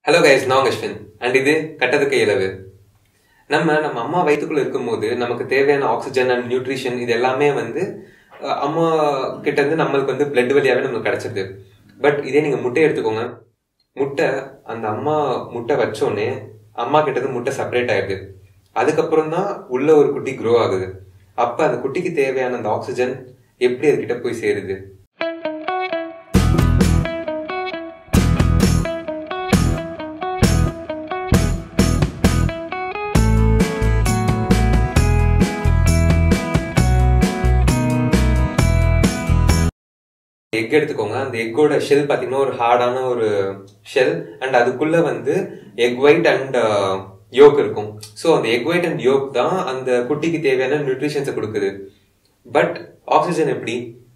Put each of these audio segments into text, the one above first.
hello guys நான் Ashwin and இது கட்டதுக்கு இலவு நம்ம நம்ம அம்மா வயிற்றுக்குள்ள இருக்கும்போது நமக்கு தேவையான ஆக்சிஜன் அண்ட் நியூட்ரிஷன் இது எல்லாமே வந்து அஹ், அம்மா கிட்ட இருந்து நம்மளுக்கு வந்து பிளட் வழியாவே நமக்கு கிடைச்சிது பட் இதே நீங்க முட்டை எடுத்துக்கோங்க முட்டை அந்த அம்மா முட்டை வச்சோடனே அம்மா கிட்ட இருந்து முட்டை செப்பரேட் ஆயிடுது அதுக்கப்புறம் தான் உள்ள ஒரு குட்டி க்ரோ ஆகுது அப்ப அந்த குட்டிக்கு தேவையான அந்த ஆக்சிஜன் எப்படி அதுகிட்ட போய் சேருது எக் எடுத்துக்கோங்க அந்த எக்கோட ஷெல் பாத்தீங்கன்னா ஒரு ஹார்டான ஒரு ஷெல் அண்ட் அதுக்குள்ள வந்து எக் ஒயிட் அண்ட் யோக் இருக்கும் ஸோ அந்த எக் ஒயிட் அண்ட் யோக் தான் அந்த குட்டிக்கு தேவையான நியூட்ரிஷன்ஸை கொடுக்குது பட் ஆக்சிஜன் எப்படி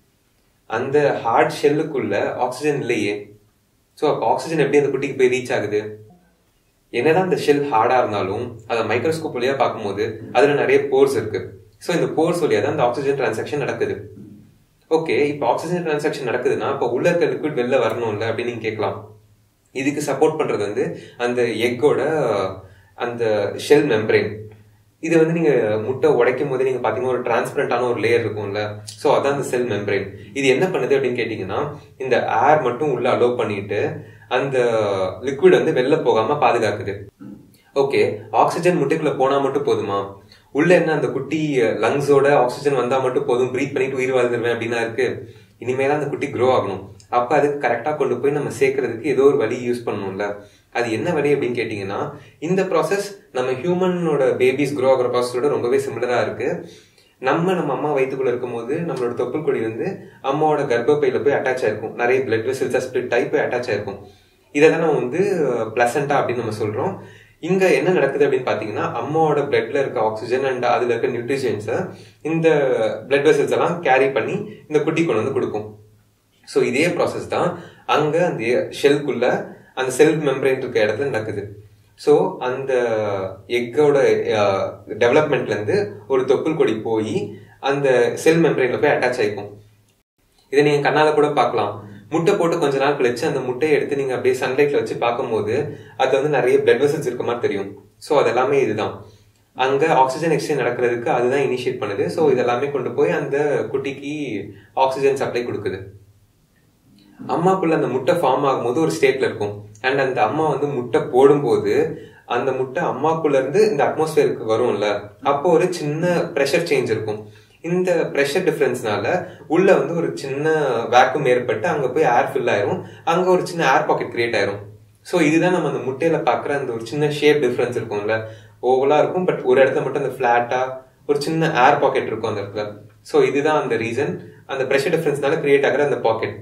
அந்த ஹார்ட் ஷெல்லுக்குள்ள ஆக்சிஜன் இல்லையே ஸோ அப்போ ஆக்சிஜன் எப்படி அந்த குட்டிக்கு போய் ரீச் ஆகுது என்னதான் இந்த ஷெல் ஹார்டா இருந்தாலும் அதை மைக்ரோஸ்கோப் வழியா பார்க்கும்போது அதுல நிறைய போர்ஸ் இருக்கு ஸோ இந்த போர்ஸ் வழியா தான் இந்த ஆக்சிஜன் டிரான்சாக்ஷன் நடக்குது ஓகே இப்போ ஆக்சிஜன் டிரான்சாக்ஷன் நடக்குதுன்னா இப்போ உள்ள இருக்க லிக்விட் வெளில வரணும்ல அப்படின்னு நீங்க கேட்கலாம் இதுக்கு சப்போர்ட் பண்றது வந்து அந்த எக்கோட அந்த ஷெல் மெம்பரேன் இது வந்து நீங்க முட்டை உடைக்கும் போது நீங்க பாத்தீங்கன்னா ஒரு டிரான்ஸ்பரண்டான ஒரு லேயர் இருக்கும்ல சோ அதான் அந்த செல் மெம்பரேன் இது என்ன பண்ணுது அப்படின்னு கேட்டீங்கன்னா இந்த ஏர் மட்டும் உள்ள அலோவ் பண்ணிட்டு அந்த லிக்விட் வந்து வெளில போகாம பாதுகாக்குது ஓகே ஆக்சிஜன் முட்டைக்குள்ள போனா மட்டும் போதுமா உள்ள என்ன அந்த குட்டி லங்ஸோட ஆக்சிஜன் வந்தா மட்டும் போதும் ப்ரீத் பண்ணிட்டு உயிர் வாழ்ந்துருவேன் அப்படின்னா இருக்கு இனிமேல அந்த குட்டி க்ரோ ஆகணும் அப்ப அதுக்கு கரெக்டா கொண்டு போய் நம்ம சேர்க்கறதுக்கு ஏதோ ஒரு வழி யூஸ் பண்ணணும்ல அது என்ன வழி அப்படின்னு கேட்டீங்கன்னா இந்த ப்ராசஸ் நம்ம ஹியூமனோட பேபிஸ் க்ரோ ஆகிற ப்ராசஸோட ரொம்பவே சிமிலரா இருக்கு நம்ம நம்ம அம்மா வயிற்றுக்குள்ள இருக்கும்போது நம்மளோட தொப்புள் கொடி வந்து அம்மாவோட கர்ப்பப்பையில போய் அட்டாச் ஆயிருக்கும் நிறைய பிளட் வெசல்ஸா ஸ்பிளிட் ஆகி போய் அட்டாச் ஆயிருக்கும் இதை தான் நம்ம வந்து பிளசண்டா அப்படின்னு நம்ம சொல்றோம் இங்க என்ன நடக்குது அப்படின்னு பாத்தீங்கன்னா அம்மாவோட பிளட்ல இருக்க ஆக்சிஜன் அண்ட் அதுல இருக்க நியூட்ரிஷன்ஸை இந்த பிளட் வெசல்ஸ் எல்லாம் கேரி பண்ணி இந்த குட்டி கொண்டு வந்து கொடுக்கும் ஸோ இதே ப்ராசஸ் தான் அங்க அந்த ஷெல்குள்ள அந்த செல் மெம்பரேன் இருக்க இடத்துல நடக்குது ஸோ அந்த எக்கோட டெவலப்மெண்ட்ல இருந்து ஒரு தொப்புள் கொடி போய் அந்த செல் மெம்பரேன்ல போய் அட்டாச் ஆயிக்கும் இதை நீங்க கண்ணால கூட பார்க்கலாம் முட்டை போட்டு கொஞ்ச நாள் கழிச்சு அந்த முட்டையை எடுத்து நீங்க அப்படியே சன்லைட்ல வச்சு பார்க்கும்போது அது வந்து நிறைய பிளட் வெசல்ஸ் இருக்க மாதிரி தெரியும் ஸோ அது எல்லாமே இதுதான் அங்க ஆக்சிஜன் எக்ஸ்சேஞ்ச் நடக்கிறதுக்கு அதுதான் இனிஷியேட் பண்ணுது ஸோ இதெல்லாமே கொண்டு போய் அந்த குட்டிக்கு ஆக்சிஜன் சப்ளை கொடுக்குது அம்மாக்குள்ள அந்த முட்டை ஃபார்ம் ஆகும்போது ஒரு ஸ்டேட்ல இருக்கும் அண்ட் அந்த அம்மா வந்து முட்டை போடும்போது அந்த முட்டை அம்மாக்குள்ள இருந்து இந்த அட்மாஸ்பியருக்கு வரும்ல அப்போ ஒரு சின்ன ப்ரெஷர் சேஞ்ச் இருக்கும் இந்த ப்ரெஷர் டிஃபரன்ஸ்னால உள்ள வந்து ஒரு சின்ன வேக்கும் ஏற்பட்டு அங்க போய் ஏர் ஃபில் ஆயிரும் அங்க ஒரு சின்ன ஏர் பாக்கெட் கிரியேட் ஆயிரும் ஸோ இதுதான் நம்ம அந்த முட்டையில பாக்குற அந்த ஒரு சின்ன ஷேப் டிஃபரன்ஸ் இருக்கும்ல ஓவலா இருக்கும் பட் ஒரு இடத்துல மட்டும் அந்த பிளாட்டா ஒரு சின்ன ஏர் பாக்கெட் இருக்கும் அந்த இடத்துல ஸோ இதுதான் அந்த ரீசன் அந்த ப்ரெஷர் டிஃபரன்ஸ்னால கிரியேட் ஆகிற அந்த பாக்கெட்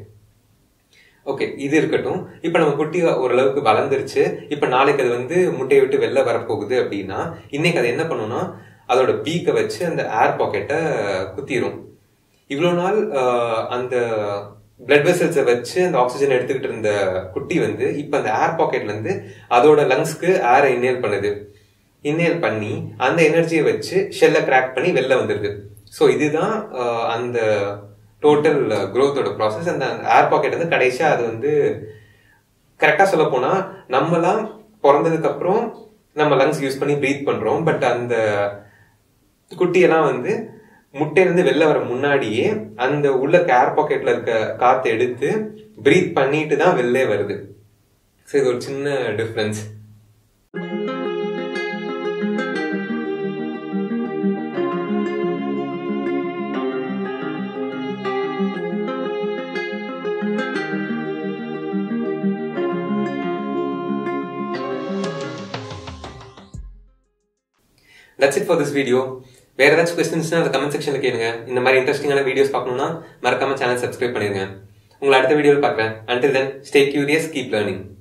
ஓகே இது இருக்கட்டும் இப்ப நம்ம குட்டி ஓரளவுக்கு வளர்ந்துருச்சு இப்ப நாளைக்கு அது வந்து முட்டையை விட்டு வெளில வரப்போகுது அப்படின்னா இன்னைக்கு அது என்ன பண்ணும்னா அதோட பீக்கை வச்சு அந்த ஏர் பாக்கெட்டை குத்திரும் இவ்வளவு நாள் ஆஹ், அந்த பிளட் வெசல்ஸை வச்சு அந்த ஆக்சிஜன் எடுத்துக்கிட்டு இருந்த குட்டி வந்து இப்ப அந்த ஏர் பாக்கெட்ல இருந்து அதோட லங்ஸ்க்கு ஏரை இன்னேல் பண்ணுது இன்னேல் பண்ணி அந்த எனர்ஜியை வச்சு ஷெல்லை கிராக் பண்ணி வெளில வந்துருது ஸோ இதுதான் ஆஹ், அந்த டோட்டல் growth-ஓட ப்ராசஸ் அந்த ஏர் பாக்கெட் வந்து கடைசியா அது வந்து கரெக்டா சொல்ல போனா நம்மலாம் பிறந்ததுக்கு அப்புறம் நம்ம லங்ஸ் யூஸ் பண்ணி ப்ரீத் பண்றோம் பட் அந்த குட்டியெல்லாம் வந்து முட்டையிலிருந்து வெளில வர முன்னாடியே அந்த உள்ள ஏர் பாக்கெட்ல இருக்க காத்து எடுத்து ப்ரீத் பண்ணிட்டு தான் வெளிலே வருது ஸோ இது ஒரு சின்ன difference that's it for this video வேற ஏதாச்சும் கொஸ்டின்ஸ்னா அதை கமெண்ட் செக்ஷன்ல கேளுங்க இந்த மாதிரி இன்ட்ரெஸ்டிங்கான வீடியோஸ் பார்க்கணும்னா மறக்காம சேனல் சப்ஸ்கிரைப் பண்ணிருங்க உங்களை அடுத்த வீடியோவில் பார்க்குறேன் until then stay curious keep learning